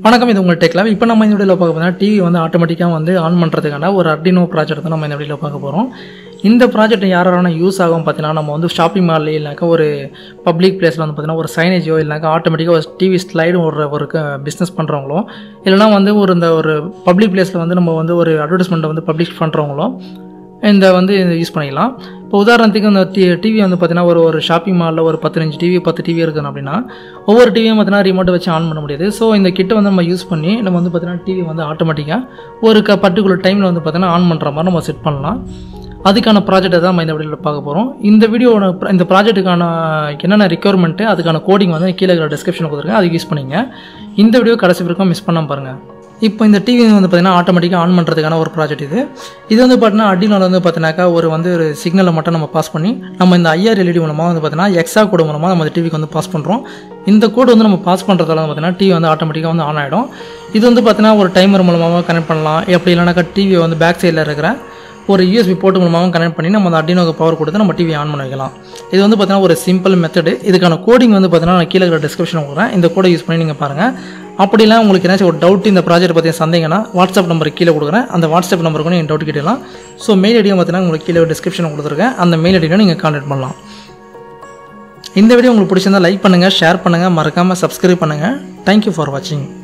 வணக்கம் இது உங்கள் டெக்லாம் இப்போ நம்ம இந்த வீடியோவில் பார்க்க போனால் டிவி வந்து ஆட்டோமேட்டிக்காக வந்து ஆன் பண்ணுறதுக்கான ஒரு அர்டினோ ப்ராஜெக்ட் தான் நம்ம இந்த வீடியோவில் பார்க்க போகிறோம் இந்த ப்ராஜெக்ட் யாரான யூஸ் ஆகும் பார்த்தீங்கன்னா நம்ம வந்து ஷாப்பிங் மால்ல இல்லைனாக்கா ஒரு பப்ளிக் பிளேஸில் வந்து பார்த்தீங்கன்னா ஒரு சைனேஜோ இல்லைனாக்கா ஆட்டோமேட்டிக்காக ஒரு டிவி ஸ்லைடு ஒரு ஒரு பிஸ்னஸ் பண்ணுறவங்களோ இல்லைனா வந்து ஒரு இந்த ஒரு பப்ளிக் பிளேஸில் வந்து நம்ம வந்து ஒரு அட்வர்டைஸ்மெண்ட்டை வந்து பப்ளிஷ் பண்ணுறவங்களோ இந்த வந்து யூஸ் பண்ணிக்கலாம் இப்போ உதாரணத்துக்கு இந்த டி டிவி வந்து பார்த்தீங்கன்னா ஒரு ஒரு ஷாப்பிங் மாலில் ஒரு பதினஞ்சு டிவி பத்து டிவி இருக்குது அப்படின்னா ஒவ்வொரு டிவியும் பார்த்தீங்கன்னா ரிமோட்டை வச்சு ஆன் பண்ண முடியாது ஸோ இந்த கிட்ட வந்து நம்ம யூஸ் பண்ணி நம்ம வந்து பார்த்தீங்கன்னா டிவி வந்து ஆட்டோமேட்டிக்காக ஒரு க பர்டிகுலர் டைமில் வந்து பார்த்தீங்கன்னா ஆன் பண்ணுற மாதிரி நம்ம செட் பண்ணலாம் அதுக்கான ப்ராஜெக்ட்டை தான் நம்ம இந்த வீடியோவில் பார்க்க போகிறோம் இந்த வீடியோட இந்த ப்ராஜெக்ட்டுக்கான என்னென்ன ரெக்யர்மெண்ட்டு அதுக்கான கோடிங் வந்து கீழே இருக்கிற டிஸ்கிரிப்ஷன் கொடுத்துருக்கேன் அதுக்கு யூஸ் பண்ணிங்க இந்த வீடியோ கடைசி வரைக்கும் மிஸ் பண்ணாம பாருங்கள் இப்போ இந்த டிவி வந்து பார்த்தீங்கன்னா ஆட்டோமேட்டிக்காக ஆன் பண்ணுறதுக்கான ஒரு ப்ராஜெக்ட் இது இது வந்து பார்த்தீங்கன்னா அடினால் வந்து பார்த்தீங்கன்னாக்கா ஒரு வந்து ஒரு சிக்னலை மட்டும் நம்ம பாஸ் பண்ணி நம்ம இந்த ஐஆர் எல்இடி மூலமாக வந்து பார்த்தீங்கன்னா எக்ஸா கோடு மூலமாக நம்ம இந்த டிவிக்கு வந்து பாஸ் பண்ணுறோம் இந்த கோடு வந்து நம்ம பாஸ் பண்ணுறதால வந்து பார்த்தீங்கன்னா டிவி வந்து ஆட்டோமேட்டிக்காக வந்து ஆன் ஆகிடும் இது வந்து பார்த்தீங்கன்னா ஒரு டைமர் மூலமாக கனெக்ட் பண்ணலாம் எப்படி இல்லைனாக்கா டிவி வந்து பேக் சைடில் இருக்கிற ஒரு யூஎஸ்பி போர்ட் மூலமாகவும் கனெக்ட் பண்ணி நம்ம அந்த அடினோக்கு பவர் கொடுத்து நம்ம டிவி ஆன் பண்ண வைக்கலாம் இது வந்து பார்த்தீங்கன்னா ஒரு சிம்பிள் மெத்தடு இதுக்கான கோடிங் வந்து பார்த்தீங்கன்னா நான் கீழே இருக்கிற டிஸ்கிரிப்ஷன் கொடுக்குறேன் இந்த கோடை யூஸ் பண்ணி நீங்கள் பாருங்கள் அப்படிலாம் உங்களுக்கு ஏதாச்சும் ஒரு டவுட் இந்த ப்ராஜெக்ட் பற்றி சந்தேகம்னா வாட்ஸ்அப் நம்பர் கீழே கொடுக்குறேன் அந்த வாட்ஸ்அப் நம்பருக்கு நீங்கள் டவுட் கேட்டலாம் ஸோ மெயில் ஐடியும் பார்த்தீங்கன்னா உங்களுக்கு கீழே டிஸ்கிரிப்ஷன் கொடுத்துருக்கேன் அந்த மெயில் ஐடியும் நீங்கள் கான்டாக்ட் பண்ணலாம் இந்த வீடியோ உங்களுக்கு பிடிச்சிருந்தா லைக் பண்ணுங்கள் ஷேர் பண்ணுங்கள் மறக்காமல் சப்ஸ்கிரைப் பண்ணுங்கள் தேங்க்யூ ஃபார் வாட்சிங்